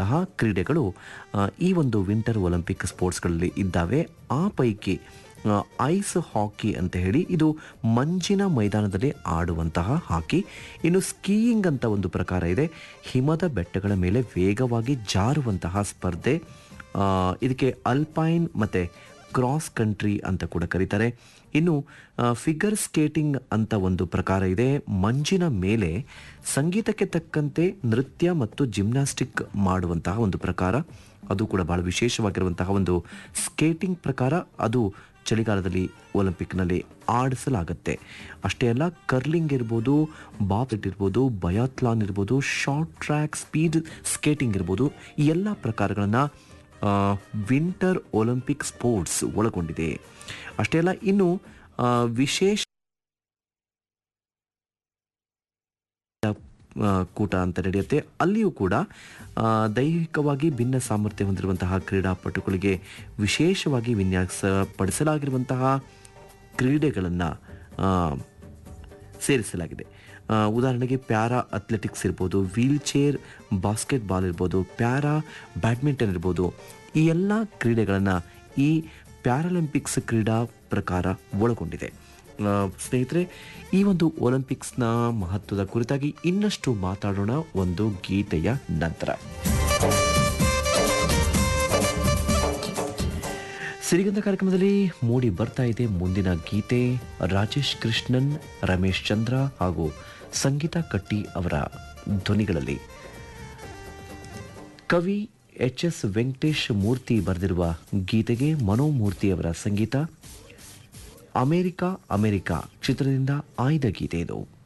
ಮಾಡುವಂತಹ ಕ್ರೀಡೆಗಳು ಆ, ಈ ಒಂದು ವಿಂಟರ್ ಒಲಿಂಪಿಕ್ ಸ್ಪೋರ್ಟ್ಸ್ಗಳಲ್ಲಿ ಇದ್ದಾವೆ ಆ ಪೈಕಿ ಆ, ಐಸ್ ಹಾಕಿ ಅಂತ ಹೇಳಿ ಇದು ಮಂಜಿನ ಮೈದಾನದಲ್ಲಿ ಆಡುವಂತಹ ಹಾಕಿ ಇನ್ನು ಸ್ಕೀಯಿಂಗ್ ಅಂತ ಒಂದು ಪ್ರಕಾರ ಇದೆ ಹಿಮದ ಬೆಟ್ಟಗಳ ಮೇಲೆ ವೇಗವಾಗಿ ಜಾರುವಂತಹ ಸ್ಪರ್ಧೆ ಆ, ಇದಕ್ಕೆ ಅಲ್ಪೈನ್ ಮತ್ತು ಕ್ರಾಸ್ ಕಂಟ್ರಿ ಅಂತ ಕೂಡ ಕರೀತಾರೆ ಇನ್ನು ಫಿಗರ್ ಸ್ಕೇಟಿಂಗ್ ಅಂತ ಒಂದು ಪ್ರಕಾರ ಇದೆ ಮಂಜಿನ ಮೇಲೆ ಸಂಗೀತಕ್ಕೆ ತಕ್ಕಂತೆ ನೃತ್ಯ ಮತ್ತು ಜಿಮ್ನಾಸ್ಟಿಕ್ ಮಾಡುವಂತಹ ಒಂದು ಪ್ರಕಾರ ಅದು ಕೂಡ ಬಹಳ ವಿಶೇಷವಾಗಿರುವಂತಹ ಒಂದು ಸ್ಕೇಟಿಂಗ್ ಪ್ರಕಾರ ಅದು ಚಳಿಗಾಲದಲ್ಲಿ ಒಲಿಂಪಿಕ್ನಲ್ಲಿ ಆಡಿಸಲಾಗುತ್ತೆ ಅಷ್ಟೇ ಅಲ್ಲ ಕರ್ಲಿಂಗ್ ಇರ್ಬೋದು ಬಾಬ್ಲೆಟ್ ಇರ್ಬೋದು ಬಯಾತ್ಲಾನ್ ಇರ್ಬೋದು ಶಾರ್ಟ್ ಟ್ರ್ಯಾಕ್ ಸ್ಪೀಡ್ ಸ್ಕೇಟಿಂಗ್ ಇರ್ಬೋದು ಈ ಎಲ್ಲ ಪ್ರಕಾರಗಳನ್ನು ವಿಂಟರ್ ಒಲಿಂಪಿಕ್ ಸ್ಪೋರ್ಟ್ಸ್ ಒಳಗೊಂಡಿದೆ ಅಷ್ಟೇ ಅಲ್ಲ ಇನ್ನು ಆ, ವಿಶೇಷ ಆ, ಕೂಟ ಅಂತ ನಡೆಯುತ್ತೆ ಅಲ್ಲಿಯೂ ಕೂಡ ಆ, ದೈಹಿಕವಾಗಿ ಭಿನ್ನ ಸಾಮರ್ಥ್ಯ ಹೊಂದಿರುವಂತಹ ಕ್ರೀಡಾಪಟುಗಳಿಗೆ ವಿಶೇಷವಾಗಿ ವಿನ್ಯಾಸಪಡಿಸಲಾಗಿರುವಂತಹ ಕ್ರೀಡೆಗಳನ್ನು ಸೇರಿಸಲಾಗಿದೆ ಆ, ಉದಾಹರಣೆಗೆ ಪ್ಯಾರಾ ಅಥ್ಲೆಟಿಕ್ಸ್ ಇರ್ಬೋದು ವೀಲ್ ಚೇರ್ ಬಾಸ್ಕೆಟ್ ಬಾಲ್ ಇರ್ಬೋದು ಪ್ಯಾರಾ ಬ್ಯಾಡ್ಮಿಂಟನ್ ಇರ್ಬೋದು ಈ ಎಲ್ಲ ಕ್ರೀಡೆಗಳನ್ನು ಈ ಪ್ಯಾರಾಲಿಂಪಿಕ್ಸ್ ಕ್ರೀಡಾ ಪ್ರಕಾರ ಒಳಗೊಂಡಿದೆ ಆ, ಸ್ನೇಹಿತರೆ ಈ ಒಂದು ಒಲಿಂಪಿಕ್ಸ್ನ ಮಹತ್ವದ ಕುರಿತಾಗಿ ಇನ್ನಷ್ಟು ಮಾತಾಡೋಣ ಒಂದು ಗೀತೆಯ ನಂತರ ಸಿರಿಗಂಧ ಕಾರ್ಯಕ್ರಮದಲ್ಲಿ ಮೂಡಿ ಬರ್ತಾ ಇದೆ ಮುಂದಿನ ಗೀತೆ ರಾಜೇಶ್ ಕೃಷ್ಣನ್ ರಮೇಶ್ ಚಂದ್ರ ಹಾಗೂ ಸಂಗೀತ ಕಟ್ಟಿ ಅವರ ಧ್ವನಿಗಳಲ್ಲಿ ಕವಿ ಎಚ್ ಎಸ್ ವೆಂಕಟೇಶ್ ಮೂರ್ತಿ ಬರೆದಿರುವ ಗೀತೆಗೆ ಮನೋಮೂರ್ತಿ ಅವರ ಸಂಗೀತ ಅಮೆರಿಕ ಅಮೆರಿಕ ಚಿತ್ರದಿಂದ ಆಯ್ದ ಗೀತೆ ಇದು